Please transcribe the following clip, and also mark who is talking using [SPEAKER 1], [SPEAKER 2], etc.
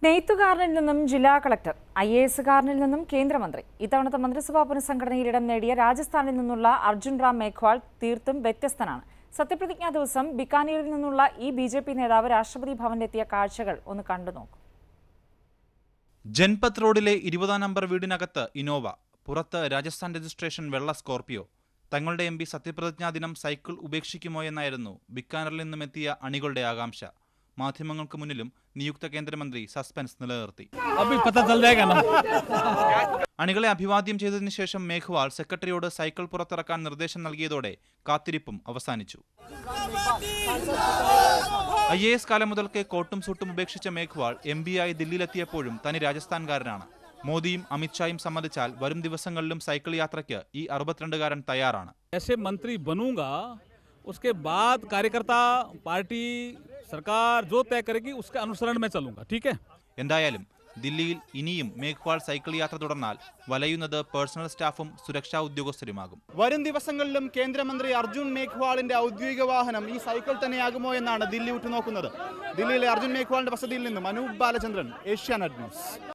[SPEAKER 1] നെയ്ത്തുകാരനിൽ നിന്നും ജില്ലാ collector I A എസുകാരനിൽ നിന്നും കേന്ദ്രമന്ത്രി ഇത്തവണത്തെ മന്ത്രിസഭാ പുനഃസംഘടനയിൽ ഇടം നേടിയ രാജസ്ഥാനിൽ നിന്നുള്ള അർജുൻ റാം മേഘ്വാൾ തീർത്തും വ്യത്യസ്തനാണ് സത്യപ്രതിജ്ഞാ ദിവസം ബിക്കാനീറിൽ നിന്നുള്ള ഈ ബി ജെ പി നേതാവ് രാഷ്ട്രപതി ഭവനിലെത്തിയ കാഴ്ചകൾ ഒന്ന് കണ്ടു നോക്കൂ
[SPEAKER 2] ജൻപത് റോഡിലെ ഇരുപതാം നമ്പർ വീടിനകത്ത് ഇനോവ പുറത്ത് രാജസ്ഥാൻ രജിസ്ട്രേഷൻ വെള്ള സ്കോർപിയോ തങ്ങളുടെ എം പി സത്യപ്രതിജ്ഞാ ദിനം സൈക്കിൾ ഉപേക്ഷിക്കുമോ എന്നായിരുന്നു ബിക്കാനറിൽ നിന്നും എത്തിയ അണികളുടെ ആകാംക്ഷ മാധ്യമങ്ങൾക്ക് മുന്നിലും നിയുക്ത കേന്ദ്രമന്ത്രി സസ്പെൻസ് നിലനിർത്തി
[SPEAKER 3] अभी पता चल जाएगा ना
[SPEAKER 2] അണികളെ അഭിവാദ്യം ചെയ്തതിനു ശേഷം മേഘ്വാൾ സെക്രട്ടറിയോട് സൈക്കിൾ പുറത്തിറക്കാൻ നിർദ്ദേശം നൽകിയതോടെ കാത്തിരിപ്പും അവസാനിച്ചു ഐ എ എസ് കാലം മുതൽക്കേ കോട്ടും സൂട്ടും ഉപേക്ഷിച്ച മേഘ്വാൾ എം പി ആയി ദില്ലിയിലെത്തിയപ്പോഴും തനി രാജസ്ഥാൻകാരനാണ് മോദിയും അമിത്ഷായും സമ്മതിച്ചാൽ വരും ദിവസങ്ങളിലും സൈക്കിൾ യാത്രയ്ക്ക് ഈ അറുപത്തിരണ്ടുകാരൻ തയ്യാറാണ്
[SPEAKER 3] जैसे मंत्री बनूंगा उसके बाद कार्यकर्ता पार्टी सरकार जो तय करेगी उसके अनुसरण में चलूंगा ठीक है
[SPEAKER 2] എന്തായാലും ദില്ലിയിൽ ഇനിയും മേഘ്വാൾ സൈക്കിൾ യാത്ര തുടർന്നാൽ വലയുന്നത് പേഴ്സണൽ സ്റ്റാഫും സുരക്ഷാ ഉദ്യോഗസ്ഥരുമാകും
[SPEAKER 4] വരും ദിവസങ്ങളിലും കേന്ദ്രമന്ത്രി അർജുൻ മേഘ്വാളിന്റെ ഔദ്യോഗിക വാഹനം ഈ സൈക്കിൾ തന്നെയാകുമോ എന്നാണ് ദില്ലി ഉറ്റുനോക്കുന്നത് ദില്ലിയിലെ അർജുൻ മേഘ്വാളിന്റെ വസതിയിൽ നിന്നും അനൂപ് ബാലചന്ദ്രൻ ഏഷ്യാനെറ്റ് ന്യൂസ്